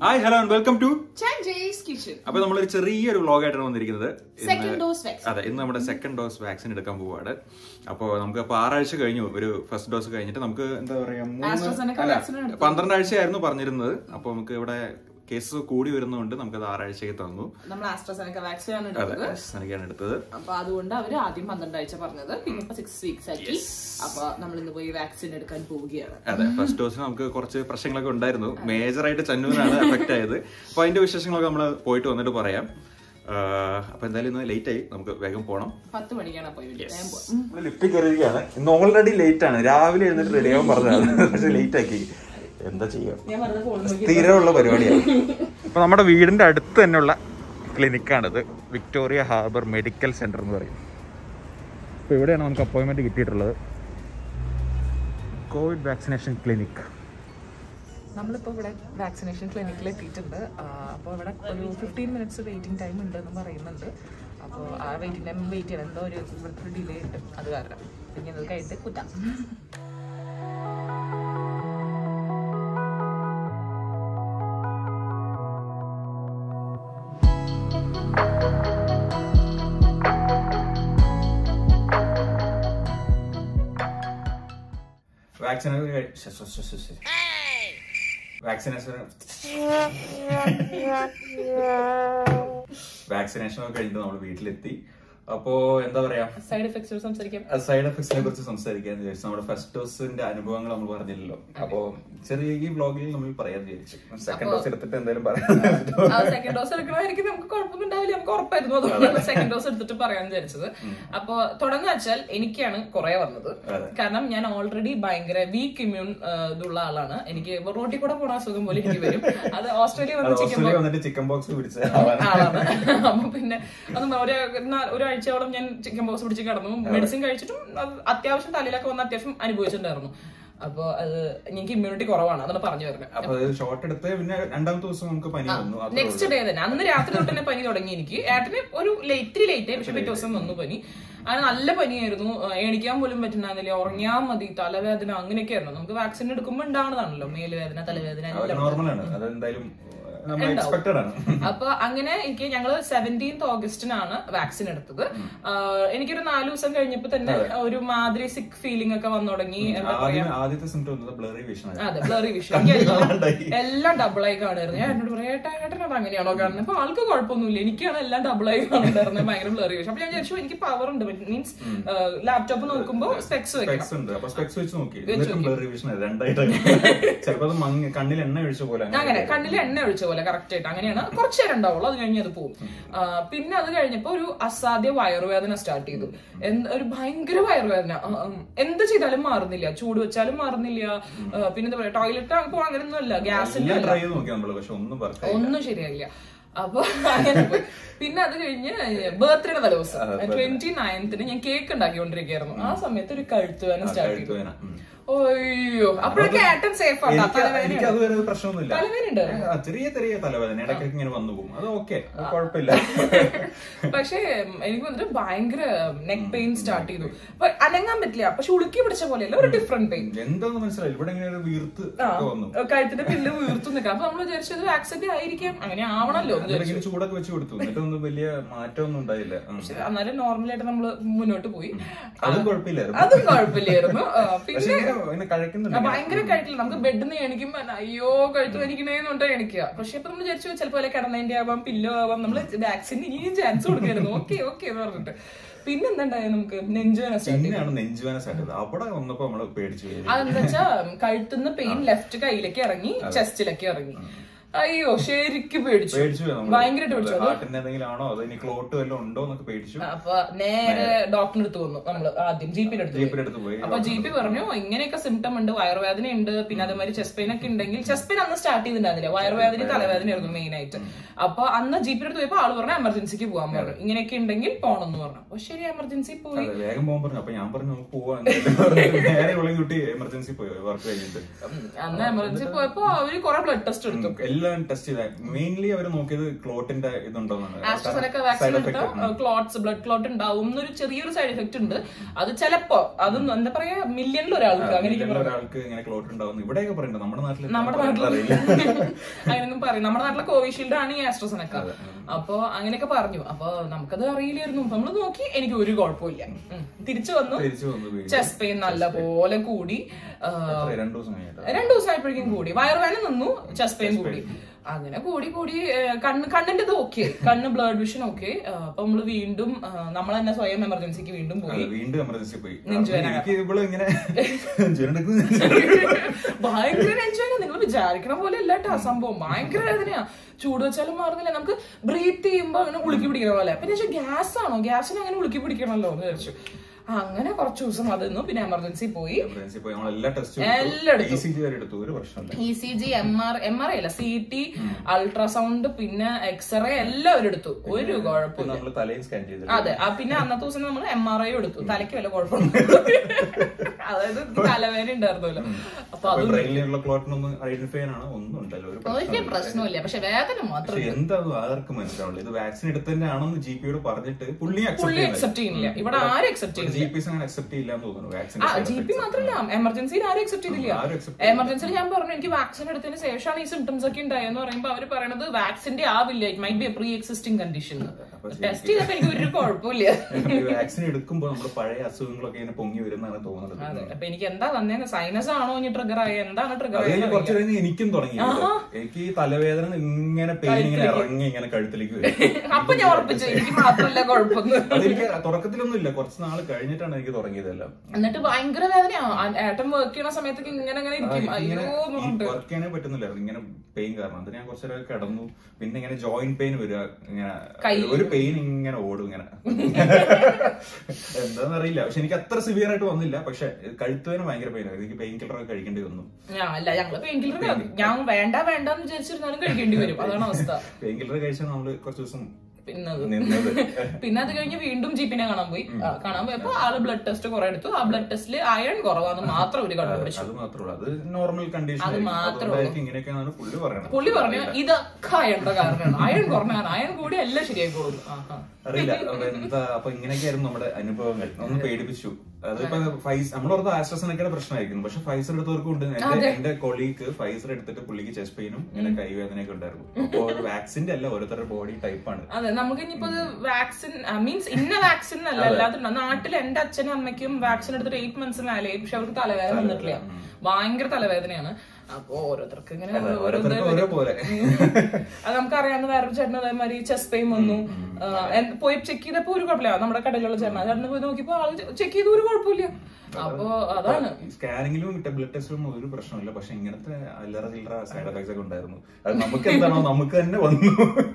Hi hello and welcome to Chanjay's Kitchen. അപ്പൊ നമ്മളൊരു ചെറിയൊരു വ്ളോഗായിട്ടാണ് വന്നിരിക്കുന്നത് ഇന്ന് Second dose vaccine. അതെ ഇന്ന് നമ്മുടെ സെക്കൻഡ് ഡോസ് വാക്സിൻ എടുക്കാൻ പോവാണ് അപ്പോൾ നമുക്ക് അപ്പോൾ ആറാഴ്ച കഴിഞ്ഞു ഒരു ഫസ്റ്റ് ഡോസ് കഴിഞ്ഞിട്ട് നമുക്ക് എന്താ പറയാ മൂന്ന് AstraZeneca അല്ല, vaccine എടുത്തു. പന്ത്രണ്ട് ആഴ്ചയായിരുന്നു പറഞ്ഞിരുന്നത് അപ്പോൾ നമുക്ക് ഇവിടെ കേസ് കൂടി വരുന്നതുകൊണ്ട് നമുക്കത് ആറാഴ്ചയ്ക്ക് തന്നു നമ്മൾ ആസ്ട്രസെനക്ക വാക്സിൻ ആണ് അതെ എടുത്തത് ആസ്ട്രസെനക്കയാണ് എടുത്തത് അപ്പൊ അതുകൊണ്ട് അവര് ആദ്യം പന്ത്രണ്ട് ആഴ്ച പറഞ്ഞത് പിന്നെ ഇപ്പൊ സിക്സ് വീക്സ് ആക്കി അപ്പൊ നമ്മൾ ഇന്ന് പോയി വാക്സിൻ എടുക്കാൻ പോവുകയാണ് അതെ ഫസ്റ്റ് ഡോസിന് നമുക്ക് കുറച്ച് പ്രശ്നങ്ങളൊക്കെ ഉണ്ടായിരുന്നു മേജർ ആയിട്ട് ചന്നുവിനാണ് എഫക്ട് ആയത് അപ്പൊ അതിന്റെ വിശേഷങ്ങളൊക്കെ നമ്മൾ പോയിട്ട് വന്നിട്ട് പറയാം ആഹ് അപ്പൊ എന്തായാലും ഇന്ന് ലേറ്റ് ആയി നമുക്ക് വേഗം പോണം പത്ത് മണിക്കാണ് പോയി വേഗം പോ. നമ്മള് ലിഫ്റ്റിൽ കയറിയിരിക്കുകയാണ് ഇന്ന് ഓൾറെഡി ലേറ്റ് ആണ് രാവിലെ എഴുന്നിട്ട് റെഡി ആവാൻ പറഞ്ഞതാണ് പക്ഷെ ലേറ്റ് ആക്കി എന്താ ചെയ്യാ ഞാൻ വെറുതെ ഫോൺ നോക്കി സ്ഥിരമുള്ള പരിപാടിയാണ് അപ്പൊ നമ്മുടെ വീടിന്റെ അടുത്ത് തന്നെയുള്ള ക്ലിനിക്കാണിത് വിക്ടോറിയ ഹാർബർ മെഡിക്കൽ സെന്റർ എന്ന് പറയും അപ്പൊ ഇവിടെയാണ് നമുക്ക് അപ്പോയിന്റ്മെന്റ് കിട്ടിയിട്ടുള്ളത് കോവിഡ് വാക്സിനേഷൻ ക്ലിനിക് നമ്മളിപ്പോ ഇവിടെ വാക്സിനേഷൻ ക്ലിനിക്കിൽ എത്തിയിട്ടുണ്ട് അപ്പോൾ ഇവിടെ ഒരു ഫിഫ്റ്റീൻ മിനിറ്റ്സ് വെയിറ്റിംഗ് ടൈം ഉണ്ട് എന്ന് പറയുന്നുണ്ട് അപ്പോൾ ആ വെയിറ്റിംഗ് ടൈം വെയിറ്റ് ചെയ്യണം എന്തോ ഒരു ഇവിടുത്തെ ഒരു ഡിലേ ഉണ്ട് അത് കാരണം പിന്നെ അത് കഴിഞ്ഞിട്ട് കുറ്റാം വാക്സിനേഷൻ വാക്സിനേഷൻ വാക്സിനേഷൻ ഒക്കെ കഴിഞ്ഞിട്ട് നമ്മൾ വീട്ടിലെത്തി അപ്പോ എന്താ പറയാ സൈഡ് എഫക്ട്സ് സംസാരിക്കാം സൈഡ് എഫക്ട്സിനെ കുറിച്ച് സംസാരിക്കാൻ വിചാരിച്ചു നമ്മുടെ ഫസ്റ്റ് ഡോസിന്റെ അനുഭവങ്ങൾ നമ്മൾ പറഞ്ഞില്ലല്ലോ അപ്പോ ചെറിയ ഈ വ്ളോഗിൽ നമ്മൾ പറയാൻ വിചാരിച്ചു സെക്കൻഡ് ഡോസ് എടുത്തിട്ട് എന്തായാലും പറയാം സെക്കൻഡ് ഡോസ് എടുക്കണമായിരിക്കും നമുക്ക് കുഴപ്പമൊന്നും ഉണ്ടാവില്ല നമുക്ക് ഉറപ്പായിരുന്നു അതുകൊണ്ടാണ് സെക്കൻഡ് ഡോസ് എടുത്തിട്ട് പറയാൻ വിചാരിച്ചത് അപ്പൊ തുടങ്ങുക വെച്ചാൽ എനിക്കാണ് കുറെ വന്നത് അതെ. കാരണം ഞാൻ ഓൾറെഡി ഭയങ്കര വീക്ക് ഇമ്മ്യൂൺ ഇതുള്ള ആളാണ് എനിക്ക് റോട്ടിൽ കൂടെ പോണ അസുഖം പോലെ എനിക്ക് വരും അത് ഓസ്ട്രേലിയ വന്ന് ചിക്കൻ ഓസ്ട്രേലിയ വന്നിട്ട് ചിക്കൻ ബോക്സ് പിടിച്ച ആളാണ് ആളാണ് അപ്പൊ പിന്നെ അത് ഒരു നാ- ഒരാഴ്ചയോളം ഞാൻ ചിക്കൻ ബോക്സ് പിടിച്ച് കിടന്നു മെഡിസിൻ കഴിച്ചിട്ടും അത് അത്യാവശ്യം തലയിലൊക്കെ വന്ന് അത്യാവശ്യം അനുഭവിച്ചിട്ടുണ്ടായിരുന്നു അപ്പൊ അത് എനിക്ക് ഇമ്മ്യൂണിറ്റി കുറവാണ് അതാണ് പറഞ്ഞു വരുന്നത് അപ്പൊ ഷോർട്ട് എടുത്ത് പിന്നെ രണ്ടാമത്തെ ദിവസം നമുക്ക് പനി വന്നു അത്രേ നെക്സ്റ്റ് ഡേ തന്നെ അന്ന് രാത്രി തൊട്ട് തന്നെ പനി തുടങ്ങി എനിക്ക് ഏട്ടന് ഒരു ലേറ്റ് ലേറ്റ് ആയി പക്ഷെ പിറ്റേ ദിവസം വന്നു പനി അങ്ങനെ നല്ല പനിയായിരുന്നു ആ, എണീക്കാൻ പോലും പറ്റുന്നില്ല ഉറങ്ങിയാൽ മതി തലവേദന അങ്ങനെയൊക്കെ ആയിരുന്നു നമുക്ക് വാക്സിൻ എടുക്കുമ്പോൾ ഉണ്ടാവുന്നതാണല്ലോ മേലുവേദന തലവേദന എല്ലാം നോർമലാണ് അതെന്തായാലും നമ്മൾ എക്സ്പെക്ടഡ് ആണ് അപ്പൊ അങ്ങനെ എനിക്ക് ഞങ്ങള് സെവൻറ്റീൻത് ഓഗസ്റ്റിനാണ് വാക്സിൻ എടുത്തത് ആഹ് എനിക്കൊരു നാല് ദിവസം കഴിഞ്ഞപ്പോ തന്നെ ഒരു മാതിരി സിക്ക് ഫീലിംഗ് ഒക്കെ വന്നു തുടങ്ങി എന്താ ആദ്യം ആദ്യത്തെ സിംറ്റം വന്നത് ബ്ലറി വിഷൻ ആയിരുന്നു അതെ ബ്ലറി വിഷൻ എല്ലാം ഡബിൾ ആയി കാണുമായിരുന്നു ഞാൻ എന്നോട് പറയാം ഏട്ടാ ഏട്ടനത് അങ്ങനെയാണോ കാണുന്നത് അപ്പൊ ആൾക്ക് കുഴപ്പമൊന്നുമില്ല എനിക്കാണ് എല്ലാം ഡബിൾ ആയി കാണുന്നുണ്ടായിരുന്നത് ഭയങ്കര ബ്ലറി വിഷൻ അപ്പൊ ഞാൻ വിചാരിച്ചു എനിക്ക് പവർ ഉണ്ട് മീൻസ് ലാപ്ടോപ്പ് നോക്കുമ്പോൾ സ്പെക്സ് വെക്കണം സ്പെക്സ് ഉണ്ട് അപ്പൊ സ്പെക്സ് വെച്ച് നോക്കി എന്നിട്ടും ബ്ലറി വിഷൻ രണ്ടായിട്ട് ചിലപ്പോ അത് മങ്ങി കണ്ണിൽ എണ്ണ ഒഴിച്ച പോലെ അങ്ങനെ അങ്ങനെ കണ്ണിൽ എണ്ണ ഒഴിച്ച പോലെ കറക്റ്റ് ആയിട്ട് അങ്ങനെയാണ് കുറച്ച് നേരം ഉണ്ടാവുള്ളൂ അത് കഴിഞ്ഞ് അത് പോകും ആ, പിന്നെ അത് കഴിഞ്ഞപ്പോ ഒരു അസാധ്യ വയറുവേദന സ്റ്റാർട്ട് ചെയ്തു എന്ത് ഒരു ഭയങ്കര വയറുവേദന ആ, ഉം, എന്ത് ചെയ്താലും മാറുന്നില്ല ചൂട് വെച്ചാലും മാറുന്നില്ല ആ, പിന്നെ എന്താ പറയാ ടോയ്ലറ്റ് പോകും അങ്ങനെയൊന്നും അല്ല ഗ്യാസിന്റെ എല്ലാം ട്രൈ ചെയ്ത് നോക്കി നമ്മള് പക്ഷെ ഒന്നും വർക്ക് ഒന്നും ശരിയായില്ല അപ്പൊ അങ്ങനെ പോയി പിന്നെ അത് കഴിഞ്ഞ് ബർത്ത്ഡേയുടെ തലേദിവസം ട്വന്റി നയൻത്തിന് ഞാൻ കേക്ക് ഉണ്ടാക്കിക്കൊണ്ടിരിക്കുകയായിരുന്നു ആ സമയത്ത് ഒരു കഴുത്തുവേദന സ്റ്റാർട്ട് ചെയ്തു വേദന ഉം. അയ്യോ അപ്പോഴൊക്കെ ഏട്ടൻ സേഫ് ആണ് എനിക്ക് തലവേദന എനിക്ക് അതുവരെ ഒരു പ്രശ്നമൊന്നുമില്ല തലവേദന ഉണ്ട് ആ, ചെറിയ ചെറിയ തലവേദന ഇടയ്ക്കൊക്കെ ഇങ്ങനെ വന്നു പോകും അത് ഓക്കെ കുഴപ്പമില്ല പക്ഷേ എനിക്ക് വന്നിട്ട് ഭയങ്കര നെക്ക് പെയിൻ സ്റ്റാർട്ട് ചെയ്തു അപ്പൊ അനങ്ങാൻ പറ്റില്ല പക്ഷെ ഉളുക്കി പിടിച്ച പോലെയല്ല ഒരു ഡിഫറെന്റ് പെയിൻ എന്താന്ന് മനസ്സിലായി ഇവിടെ ഇങ്ങനെ ഒരു വീർത്ത് ഒക്കെ വന്നു കഴുത്തിന്റെ പില്ല് വീർത്തു നിൽക്കാം അപ്പൊ നമ്മൾ വിചാരിച്ചത് ആക്സിഡന്റ് ആയിരിക്കാം അങ്ങനെ ആവണല്ലോ എന്ന് വിചാരിച്ചു ഇങ്ങനെ ചൂടൊക്കെ വെച്ച് കൊടുത്തു എന്നിട്ടൊന്നും വലിയ മാറ്റമൊന്നും ഉണ്ടായില്ല ഉം. പക്ഷെ എന്നാലും നോർമലായിട്ട് നമ്മൾ മുന്നോട്ട് പോയി അതും കുഴപ്പമില്ലായിരുന്നു അതും കുഴപ്പമില്ലായിരുന്നു ആ, പക്ഷെ പിന്നെ ഇങ്ങനെ ഇങ്ങനെ കഴിക്കുന്നുണ്ട് ആ, ഭയങ്കര കഴിക്കില്ല നമുക്ക് ബെഡിൽ നിന്ന് എണിക്കുമ്പോ അയ്യോ കഴുത്ത് എനിക്കണേന്നുണ്ട് എണിക്കുക പക്ഷെ ഇപ്പൊ നമ്മൾ വിചാരിച്ചു ചിലപ്പോൾ വല്ല കിടന്നതിന്റെ ആവാം പില്ലോ ആവാം നമ്മൾ വാക്സിൻ ഇനിയും ചാൻസ് കൊടുക്കായിരുന്നു ഓക്കെ ഓക്കെ എന്ന് പറഞ്ഞിട്ട് പിന്നെ എന്തുണ്ടായ നമുക്ക് നെഞ്ചുവേന സ്റ്റാർട്ട് പിന്നെയാണ് നെഞ്ചുവേന സ്റ്റാർട്ട് ചെയ്തത് അവിടെ വന്നപ്പോ നമ്മള് പേടിച്ചു പോയി അതെന്താ വെച്ചാ കഴുത്തുനിന്ന് പെയിൻ ലെഫ്റ്റ് കയ്യിലേക്ക് ഇറങ്ങി ചെസ്റ്റിലേക്ക് ഇറങ്ങി അയ്യോ ശരിക്കും പേടിച്ചു പേടിച്ചു പോയി നമ്മള്. ഭയങ്കരമായിട്ട് പേടിച്ചു അത് ഹാർട്ടിന്റെ എന്തെങ്കിലും ആണോ അതോ ഇനി ക്ലോട്ട് വല്ലതും ഉണ്ടോ എന്നൊക്കെ പേടിച്ചു അപ്പൊ നേരെ ഡോക്ടറിന്റെ അടുത്ത് വന്നു നമ്മള് ആദ്യം ജീപ്പിന്റെ അടുത്ത് പോയി. ജീപ്പിന്റെ അടുത്ത് പോയി അപ്പൊ ജി പി പറഞ്ഞു ഇങ്ങനെയൊക്കെ സിംറ്റം ഉണ്ട് വയറുവേദന ഉണ്ട് പിന്നെ അതേമാതിരി ചെസ്റ്റ് പെയിൻ ഒക്കെ ഉണ്ടെങ്കിൽ ചെസ്റ്റ് പെയിൻ അന്ന് സ്റ്റാർട്ട് ചെയ്തിട്ടുണ്ടായിരുന്നില്ല വയറുവേദന തലവേദനയായിരുന്നു മെയിൻ ആയിട്ട് അപ്പൊ അന്ന് ജി പിയുടെ അടുത്ത് പോയപ്പോ ആള് പറഞ്ഞു എമർജൻസിക്ക് പോകാൻ പറഞ്ഞു ഇങ്ങനെയൊക്കെ ഉണ്ടെങ്കിൽ പോണം എന്ന് പറഞ്ഞു അപ്പൊ ശരി എമർജൻസി പോയി അതെ, വേഗം പോകാൻ പറഞ്ഞു അപ്പൊ ഞാൻ പറഞ്ഞു നമുക്ക് പോവാൻ എന്തായാലും പറഞ്ഞിട്ട് നേരെ വിളയും കുട്ടി എമർജൻസി പോയി വർക്ക് കഴിഞ്ഞിട്ട് ഉം, അന്ന് എമർജൻസി പോയപ്പോ അവര് കുറെ ബ്ലഡ് ടെസ്റ്റ് എടുത്തു എല്ലാ എല്ലാം ടെസ്റ്റ് ചെയ്ത മെയിൻലി അവർ നോക്കിയത് ക്ലോട്ടിന്റെ ഇതുണ്ടോന്നാണ് ആസ്ട്രസെനക്ക വാക്സിൻ എടുത്താൽ ക്ലോട്ട്സ് ബ്ലഡ് ക്ലോട്ട് ഉണ്ടാവും എന്നൊരു ചെറിയൊരു സൈഡ് എഫക്ട് ഉണ്ട് അത് ചിലപ്പോ അത് എന്താ പറയാ മില്യണിൽ ഒരാൾക്ക് അങ്ങനെ ഇതിലുള്ള ഒരാൾക്ക് ഇങ്ങനെ ക്ലോട്ട് ഉണ്ടാവുന്നു ഇവിടെയൊക്കെ പറയുന്നുണ്ട് നമ്മുടെ നാട്ടിൽ നമ്മുടെ നാട്ടിൽ അറിയില്ല അങ്ങനെയൊന്നും പറയും നമ്മുടെ നാട്ടിലെ കോവിഷീൽഡ് ആണ് ഈ ആസ്ട്രസെനക്ക അപ്പൊ അങ്ങനെയൊക്കെ പറഞ്ഞു അപ്പൊ നമുക്കത് അറിയില്ലായിരുന്നു നമ്മൾ നോക്കി എനിക്ക് ഒരു കുഴപ്പമില്ല ഉം. തിരിച്ചു വന്നു തിരിച്ചു വന്നു വീണ്ടും. ചെസ്റ്റ് പെയിൻ നല്ല പോലെ കൂടി ആ, എത്ര, രണ്ടു ദിവസം കഴിഞ്ഞിട്ട് രണ്ടു ദിവസമായപ്പോഴേക്കും കൂടി വയറുവേന നിന്നു ചെസ്റ്റ് പെയിൻ കൂടി അങ്ങനെ കൂടി കൂടി ഏ, കണ്ണ് കണ്ണിന്റെ ഇത് ഓക്കെ കണ്ണ് ബ്ലഡ് വിഷൻ ഓക്കെ അപ്പൊ നമ്മള് വീണ്ടും നമ്മൾ തന്നെ സ്വയം എമർജൻസിക്ക് വീണ്ടും പോയി അത് വീണ്ടും എമർജൻസി പോയി നെഞ്ചുവേദന. എനിക്ക് ഇവിടെ ഇങ്ങനെ ജ്വരെടുക്കുന്നു ഭയങ്കര നെഞ്ചുവേദന നിങ്ങൾ വിചാരിക്കണ പോലെ അല്ല കേട്ടോ ആ സംഭവം ഭയങ്കര വേദനയാ ചൂട് വെച്ചാലും മാറുന്നില്ല നമുക്ക് ബ്രീത്ത് ചെയ്യുമ്പോ അങ്ങനെ ഉളുക്കി പിടിക്കണ പോലെ പിന്നെ പക്ഷെ ഗ്യാസ് ആണോ ഗ്യാസിന് അങ്ങനെ ഉളുക്കി പിടിക്കണല്ലോ എന്ന് വിചാരിച്ചു അങ്ങനെ കുറച്ച് ദിവസം അത് നിന്നു പിന്നെ എമർജൻസി പോയി എമർജൻസി പോയി നമ്മൾ എല്ലാ എല്ലാം ടെസ്റ്റും ഇ സി ജി വരെ എടുത്തു ഒരു പ്രശ്നമില്ല E C G M R M R I അല്ല സി ടി അൾട്രാസൗണ്ട് പിന്നെ എക്സ്റേ എല്ലാവരും എടുത്തു ഒരു കുഴപ്പമില്ല നമ്മൾ തലയും സ്കാൻ ചെയ്തു അതെ ആ പിന്നെ അന്നത്തെ ദിവസം നമ്മൾ എം ആർ ഐ എടുത്തു തലയ്ക്ക് വല്ല കുഴപ്പമുണ്ട് അതായത് തലവേദന ഉണ്ടായിരുന്നല്ലോ അപ്പൊ അത് ബ്രെയിനിലുള്ള ക്ലോട്ടിനൊന്നും ഐഡന്റിഫൈ ചെയ്യാനാണ് ഒന്നും ഉണ്ടല്ലോ ഒരു ഒരു പ്രശ്നമില്ല. പ്രശ്നമില്ല പക്ഷെ വേദന മാത്രം പക്ഷെ എന്താ അത് ആർക്കും മനസ്സിലാവില്ല ഇത് വാക്സിൻ എടുത്തതിന്റെ ആണെന്ന് ജി പിയോട് പറഞ്ഞിട്ട് പുള്ളി പുള്ളി അക്സെപ്റ്റ് അക്സെപ്റ്റ് ചെയ്യുന്നില്ല ഇവിടെ ആരും അക്സെപ്റ്റ് ചെയ്യുന്നില്ല ജി പിസ് അങ്ങനെ അക്സെപ്റ്റ് ചെയ്യില്ല എന്ന് തോന്നുന്നു വാക്സിൻ ആ ജി പി മാത്രല്ല എമർജൻസിയിൽ ആരും അക്സെപ്റ്റ് ചെയ്തില്ല ആരും accept എമർജൻസിയിൽ ഞാൻ പറഞ്ഞു എനിക്ക് വാക്സിൻ എടുത്തതിന് ശേഷമാണ് ഈ സിംറ്റംസ് ഒക്കെ ഉണ്ടായെന്ന് പറയുമ്പോൾ അവർ പറയണത് വാക്സിന്റെ ആവില്ല it might be pre existing condition test ചെയ്തപ്പോ എനിക്ക് ഒരു കുഴപ്പമില്ല വാക്സിൻ എടുക്കുമ്പോൾ നമ്മുടെ പഴയ അസുഖങ്ങളൊക്കെ ഇങ്ങനെ പൊങ്ങി വരുന്നതാണ് തോന്നുന്നത് അതെ അപ്പൊ എനിക്ക് എന്താ വന്നേന്ന് സൈനസ് ആണോ ഇനി ട്രിഗർ ആയ എന്താണ് ട്രിഗർ അത് കഴിഞ്ഞ് ആയത് കുറച്ച് കഴിഞ്ഞ് എനിക്കും തുടങ്ങി എനിക്ക് ഈ തലവേദന ഇങ്ങനെ പെയിൻ ഇങ്ങനെ ഇറങ്ങി ഇങ്ങനെ കഴുത്തിലേക്ക് വരും അപ്പൊ ഞാൻ ഉറപ്പിച്ചു എനിക്ക് മാത്രമല്ല കുഴപ്പമൊന്നും അതെനിക്ക് തുടക്കത്തിലൊന്നും ഇല്ല കുറച്ച് നാൾ കഴിഞ്ഞിട്ടാണ് എനിക്ക് തുടങ്ങിയതെല്ലാം എന്നിട്ട് ഭയങ്കര വേദനയാ ആ ഏട്ടൻ വർക്ക് ചെയ്യണ സമയത്തൊക്കെ ഇങ്ങനെ അങ്ങനെ ഇരിക്കും അയ്യോ എന്ന് പറഞ്ഞിട്ട് വർക്ക് ചെയ്യാനേ പറ്റുന്നില്ലായിരുന്നു ഇങ്ങനെ പെയിൻ കാരണം അത് ഞാൻ കുറച്ചു നേരം കിടന്നു പിന്നെ ഇങ്ങനെ ജോയിന്റ് പെയിൻ വരിക ഇങ്ങനെ ഒരു പെയിൻ ഇങ്ങനെ ഓടും ഇങ്ങനെ എന്താന്ന് അറിയില്ല പക്ഷെ എനിക്ക് അത്ര സിവിയർ ആയിട്ട് വന്നില്ല പക്ഷെ കഴുത്തുവേന ഭയങ്കര പെയിൻ ആയിരുന്നു എനിക്ക് പെയിൻ കില്ലർ ഒക്കെ കഴിക്കേണ്ടി വന്നു ഞാൻ അല്ല ഞങ്ങള് പെയിൻ കില്ലർ ഞാൻ വേണ്ട വേണ്ട എന്ന് വിചാരിച്ചിരുന്നാലും കഴിക്കേണ്ടി വരും അതാണ് അവസ്ഥ പെയിൻ കില്ലർ കഴിച്ചാൽ നമ്മള് കുറച്ച് ദിവസം പിന്നെ അത് നിന്നത് പിന്നെ അത് കഴിഞ്ഞ് വീണ്ടും ജീപ്പിനെ കാണാൻ പോയി ആ, കാണാൻ പോയപ്പോ ആള് ബ്ലഡ് ടെസ്റ്റ് കുറെ എടുത്തു ആ ബ്ലഡ് ടെസ്റ്റിൽ അയൺ കുറവാന്ന് മാത്രം ഒരു കണ്ടുപിടിച്ചു അത് മാത്രമേ ഉള്ളൂ അത് നോർമൽ കണ്ടീഷൻ അത് മാത്രമേ അതുകൊണ്ടായിരിക്കും ഇങ്ങനെയൊക്കെയാണ് പുള്ളി പറയണത് പുള്ളി പറഞ്ഞു ഇതൊക്കെ അയണിന്റെ കാരണമാണ് അയൺ കുറഞ്ഞാണ് അയൺ കൂടി എല്ലാം ശരിയായിക്കോളും ആ, ആ. അറിയില്ല അപ്പൊ എന്താ അപ്പൊ ഇങ്ങനെയൊക്കെയായിരുന്നു നമ്മുടെ അനുഭവങ്ങൾ ഒന്ന് പേടിപ്പിച്ചു അതിപ്പോ ഫൈസ് നമ്മളോർത്ത് ആസ്ട്രസനൊക്കെ പ്രശ്നമായിരിക്കുന്നു പക്ഷെ ഫൈസർ എടുത്തവർക്കും ഉണ്ട് എന്റെ എന്റെ കൊളീഗ് ഫൈസർ എടുത്തിട്ട് പുള്ളിക്ക് ചെസ്റ്റ് പെയിനും ഇങ്ങനെ കൈവേദനയൊക്കെ ഉണ്ടായിരുന്നു അപ്പൊ വാക്സിന്റെ അല്ല ഓരോരുത്തരുടെ ബോഡി ടൈപ്പാണ് അതെ നമുക്ക് ഇനിയിപ്പോ വാക്സിൻ മീൻസ് ഇന്ന വാക്സിൻ അല്ല അല്ലാതെ നാട്ടിൽ എന്റെ അച്ഛനും അമ്മയ്ക്കും വാക്സിൻ എടുത്തിട്ട് എയ്റ്റ് മന്ത്സ് മേലെ പക്ഷെ അവർക്ക് തലവേദന വന്നിട്ടില്ല ഭയങ്കര തലവേദനയാണ് അപ്പൊ ഓരോരുത്തർക്ക് ഇങ്ങനെ ഓരോ ഓരോരുത്തർക്കും ഓരോ പോലെ അത് നമുക്ക് അറിയാവുന്ന വേറൊരു ചേട്ടൻ അതേമാതിരി ചെസ്റ്റ് പെയിൻ വന്നു ആ, എൻ- പോയി ചെക്ക് ചെയ്തപ്പോ ഒരു കുഴപ്പമില്ല നമ്മുടെ കടയിലുള്ള ചേട്ടൻ ആ ചേട്ടന് പോയി നോക്കിയപ്പോ ആള് ചെക്ക് ചെയ്ത് ഒരു കുഴപ്പമില്ല അപ്പൊ അതാണ് സ്കാനിങ്ങിലും ബ്ലഡ് ടെസ്റ്റിലും ഒരു പ്രശ്നമില്ല പക്ഷെ ഇങ്ങനത്തെ അല്ലറ ചില്ലറ സൈഡ് എഫക്ട്സ് ഒക്കെ ഉണ്ടായിരുന്നു അത് നമുക്ക് എന്താണോ നമുക്ക് തന്നെ വന്നു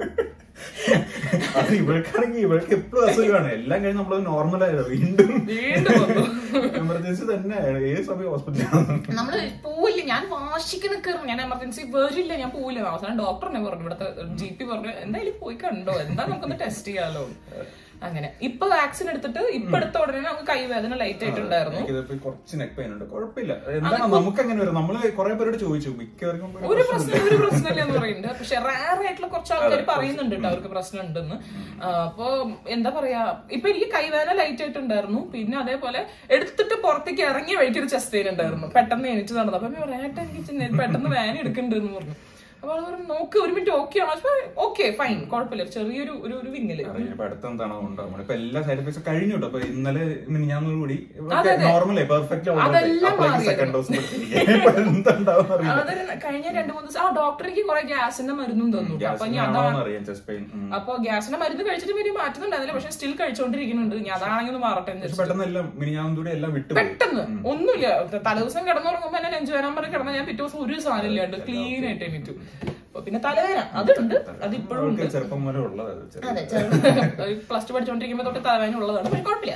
അത് ഇവൾക്കാണെങ്കിൽ ഇവൾക്ക് എപ്പോഴും അസുഖമാണ് എല്ലാം കഴിഞ്ഞ് നമ്മൾ നോർമൽ ആയത് വീണ്ടും വീണ്ടും വന്നു എമർജൻസി തന്നെയാണ് ഏത് സമയം ഹോസ്പിറ്റലാണ് നമ്മള് പോവില്ല ഞാൻ വാശിക്ക് നിൽക്കുന്നു ഞാൻ എമർജൻസി വേറില്ല ഞാൻ പോവില്ല അവസാനം ഡോക്ടറിനെ പറഞ്ഞു ഇവിടുത്തെ ജി പി പറഞ്ഞു എന്തായാലും പോയി കണ്ടോ എന്താ നമുക്കൊന്ന് ടെസ്റ്റ് ചെയ്യാലോ അങ്ങനെ ഇപ്പൊ വാക്സിൻ എടുത്തിട്ട് ഇപ്പൊ എടുത്ത ഉടനെ നമുക്ക് കൈവേദന ലൈറ്റ് ആയിട്ടുണ്ടായിരുന്നു എനിക്കിതിപ്പോ കുറച്ച് നെക്ക് പെയിൻ ഉണ്ട് കുഴപ്പമില്ല എന്താണ് നമുക്ക് അങ്ങനെ വരും നമ്മള് കുറെ പേരോട് ചോദിച്ചു മിക്കവർക്കും ഒരു ഒരു പ്രശ്നമില്ല. പ്രശ്നം ഒരു പ്രശ്നമില്ല എന്ന് പറയുന്നുണ്ട് പക്ഷെ റയർ ആയിട്ടുള്ള കുറച്ച് ആൾക്കാർ പറയുന്നുണ്ട് കേട്ടോ അവർക്ക് പ്രശ്നം ഉണ്ടെന്ന് ആ, അപ്പൊ എന്താ പറയാ ഇപ്പൊ എനിക്ക് കൈവേദന ലൈറ്റ് ആയിട്ടുണ്ടായിരുന്നു പിന്നെ അതേപോലെ എടുത്തിട്ട് പുറത്തേക്ക് ഇറങ്ങിയ വഴിക്ക് ഒരു ചെസ്റ്റ് പെയിൻ ഉണ്ടായിരുന്നു പെട്ടെന്ന് എണീറ്റ് നടന്നു അപ്പൊ പറയാ ഏട്ടാ എനിക്ക് ചിന്ന- പെട്ടെന്ന് വേന എടുക്കുന്നുണ്ട് എന്ന് പറഞ്ഞു അപ്പൊ ആള് പറഞ്ഞു നോക്ക് ഒരു മിനിറ്റ് ഓക്കെ ആണോ ഓക്കെ ഫൈൻ കുഴപ്പമില്ല ചെറിയൊരു ഒരു ഒരു വിങ്ങല് അറിയില്ല ഇപ്പൊ അടുത്ത എന്താണോ ഉണ്ടാവും ഇപ്പൊ എല്ലാ സൈഡ് എഫക്ട്സ് കഴിഞ്ഞു കേട്ടോ അപ്പൊ ഇന്നലെ മിനിഞ്ഞാന്നും കൂടി അതെ, അതെ. നോർമലേ പെർഫെക്റ്റ് അതെല്ലാം മാറിയത്. സെക്കൻഡ് ഡോസ് എന്താണ്ടാവും അറിയില്ല അതൊരു കഴിഞ്ഞ രണ്ടു മൂന്ന് ദിവസം ആ ഡോക്ടർ എനിക്ക് കുറെ ഗ്യാസിന്റെ മരുന്നും തന്നു കേട്ടോ. അപ്പൊ ഇനി അതാണ് ഗ്യാസിനാണോന്ന് അറിയാം ചെസ്റ്റ് പെയിൻ അപ്പൊ ഗ്യാസിന്റെ മരുന്ന് കഴിച്ചിട്ട് വലിയ മാറ്റുന്നുണ്ടായിരുന്നില്ല പക്ഷെ സ്റ്റിൽ കഴിച്ചോണ്ടിരിക്കുന്നുണ്ട് ഞാൻ അതാണെങ്കിൽ ഒന്ന് മാറട്ടെ എന്ന് പക്ഷെ വെച്ചിട്ട്. പെട്ടെന്ന് എല്ലാം മിനിഞ്ഞാന്നും കൂടി എല്ലാം വിട്ടുപോയി പെട്ടെന്ന് ഒന്നുമില്ല തലേദിവസം കിടന്നുറങ്ങുമ്പോ എന്നെ നെഞ്ചു വേനാൻ പറഞ്ഞ് കിടന്ന ഞാൻ പിറ്റേ ദിവസം ഒരു സാധനം ഇല്ലാണ്ട് ക്ലീൻ ആയിട്ട് എണീറ്റു അപ്പൊ പിന്നെ തലവേദന അതുണ്ട് അത് ഇപ്പോഴും ഉണ്ട് അവൾക്ക് ചെറുപ്പം മുതലേ ഉള്ളത് അത് ചെറിയ- അതെ പ്ലസ് ടു പഠിച്ചോണ്ടിരിക്കുമ്പോ തൊട്ട് തലവേദന ഉള്ളതാണ് പക്ഷെ കുഴപ്പമില്ല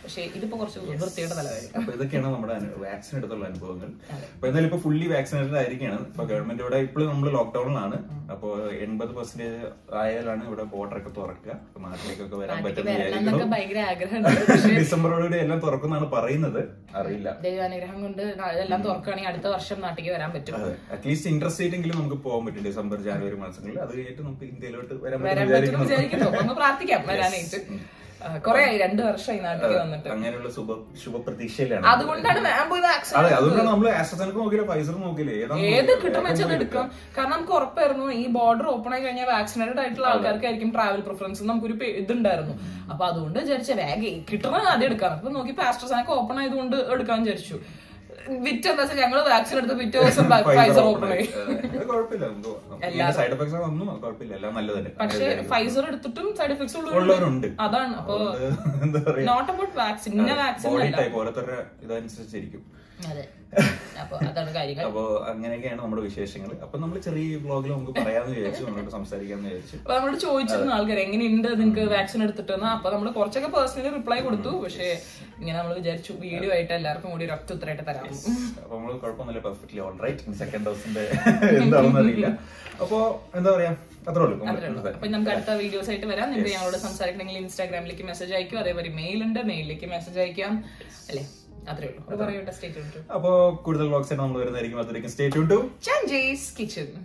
പക്ഷെ ഇതിപ്പോ കുറച്ച് വൃത്തിയുടെ തലവേദന അപ്പൊ ഇതൊക്കെയാണ് നമ്മുടെ വാക്സിൻ എടുത്തുള്ള അനുഭവങ്ങൾ അപ്പൊ എന്തായാലും ഇപ്പൊ ഫുള്ളി വാക്സിനേറ്റഡ് ആയിരിക്കുകയാണ് ഇപ്പൊ ഗവൺമെന്റ് ഇവിടെ ഇപ്പോഴും നമ്മൾ ലോക്ക്ഡൌണിലാണ് അപ്പൊ എൺപത് പെർസെന്റേജ് ആയാലാണ് ഇവിടെ ബോർഡർ ഒക്കെ തുറക്കുക അപ്പൊ നാട്ടിലേക്കൊക്കെ വരാൻ പറ്റുന്ന വരണം എന്നൊക്കെ ഭയങ്കര ആഗ്രഹമുണ്ട് ഡിസംബറോടുകൂടി എല്ലാം തുറക്കുന്നാണ് പറയുന്നത് അറിയില്ല ദൈവാനുഗ്രഹം കൊണ്ട് എല്ലാം തുറക്കുകയാണെങ്കിൽ അടുത്ത വർഷം നാട്ടിലേക്ക് വരാൻ പറ്റും അതെ അറ്റ്ലീസ്റ്റ് ഇൻട്രസ്റ്റ് എങ്കിലും നമുക്ക് പോകാൻ പറ്റും ഡിസംബർ ജാനുവരി മാസങ്ങളിൽ അത് കഴിഞ്ഞിട്ട് നമുക്ക് ഇന്ത്യയിലോട്ട് വരാൻ വരാൻ പറ്റും പറ്റും വിചാരിക്കുന്നു ഒന്ന് പ്രാർത്ഥിക്കാം വരാനായിട്ട് കുറെ ആയി രണ്ടു വർഷമായി നാട്ടിലേക്ക് വന്നിട്ട് അങ്ങനെയുള്ള ശുഭ ശുഭപ്രതീക്ഷയിലാണ് അതുകൊണ്ടാണ് ഞാൻ പോയി വാക്സിൻ അതെ അതുകൊണ്ടാണ് നമ്മൾ ആസ്ട്രസെനക്ക് നോക്കിയില്ല ഫൈസർ നോക്കിയില്ലേ ഏതാണ് ഏത് കിട്ടുന്ന വെച്ചത് എടുക്കാം കാരണം നമുക്ക് ഉറപ്പായിരുന്നു ഈ ബോർഡർ ഓപ്പൺ ആയി കഴിഞ്ഞാൽ വാക്സിനേറ്റഡ് ആയിട്ടുള്ള ആൾക്കാർക്കായിരിക്കും ട്രാവൽ പ്രിഫറൻസ് നമുക്കൊരു പേ- ഇതുണ്ടായിരുന്നു അപ്പൊ അതുകൊണ്ട് വിചാരിച്ച വേഗം കിട്ടണ ആദ്യം എടുക്കാം അപ്പൊ നോക്കി പാസ്റ്റർസാനൊക്കെ ഓപ്പൺ ആയതുകൊണ്ട് എടുക്കാൻ വിചാരിച്ചു വിറ്റ് എന്താ വെച്ചാൽ ഞങ്ങള് വാക്സിൻ എടുത്ത് പിറ്റേ ദിവസം ഫൈസർ ഓപ്പൺ ആയി കുഴപ്പമില്ല നമുക്ക് സൈഡ് എഫക്ട്സ് ഒന്നും കുഴപ്പമില്ല എല്ലാം നല്ലത് തന്നെ പക്ഷെ ഫൈസർ എടുത്തിട്ടും സൈഡ് എഫക്ട്സ് ഉള്ളവരുണ്ട് അതാണ് അപ്പൊ അതുകൊണ്ട് എന്താ പറയാ നോട്ട് അബൌട്ട് വാക്സിൻ ഇന്ന വാക്സിൻ ബോഡി അല്ല ടൈപ്പ് ഓരോരുത്തരുടെ ഇതനുസരിച്ചിരിക്കും അതെ അപ്പൊ അതാണ് കാര്യങ്ങൾ അപ്പൊ അങ്ങനെയൊക്കെയാണ് നമ്മുടെ വിശേഷങ്ങൾ അപ്പൊ നമ്മൾ ചെറിയ വ്ളോഗിൽ നമുക്ക് പറയാന്ന് വിചാരിച്ചു നമ്മളോട് സംസാരിക്കാന്ന് വിചാരിച്ചു അപ്പൊ നമ്മളോട് ചോദിച്ചിരുന്നു ആൾക്കാർ എങ്ങനെയുണ്ട് നിങ്ങൾക്ക് വാക്സിൻ എടുത്തിട്ടെന്ന് അപ്പൊ നമ്മൾ കുറച്ചൊക്കെ പേഴ്സണലി റിപ്ലൈ കൊടുത്തു പക്ഷെ ഇങ്ങനെ നമ്മൾ വിചാരിച്ചു വീഡിയോ ആയിട്ട് എല്ലാവർക്കും കൂടി ഒരു ഒറ്റ ഉത്തരമായിട്ട് തരാം അപ്പൊ നമ്മള് കുഴപ്പമൊന്നുമില്ല പെർഫെക്റ്റ്ലി ഓൾ റൈറ്റ് സെക്കൻഡ് ഡോസിന്റെ എന്താണെന്ന് അറിയില്ല അപ്പൊ എന്താ പറയാ അത്രേ ഉള്ളൂ അത്രേ ഉള്ളൂ അപ്പൊ നമുക്ക് അടുത്ത വീഡിയോസ് ആയിട്ട് വരാം നിങ്ങൾക്ക് ഞങ്ങളോട് സംസാരിക്കണമെങ്കിൽ ഇൻസ്റ്റാഗ്രാമിലേക്ക് മെസ്സേജ് അയക്കും അതേപോലെ മെയിൽ ഉണ്ട് മെയിലിലേക്ക് മെസ്സേജ് അയക്കാം അല്ലേ അത്രേ ഉള്ളൂ പറയൂട്ടെ സ്റ്റേറ്റ് അപ്പൊ കൂടുതൽ വ്ളോഗ്സ് ആയിട്ട് നമ്മൾ വരുന്നതായിരിക്കും അതുവരെയും സ്റ്റേ ടു ചാൻജേസ് കിച്ചൺ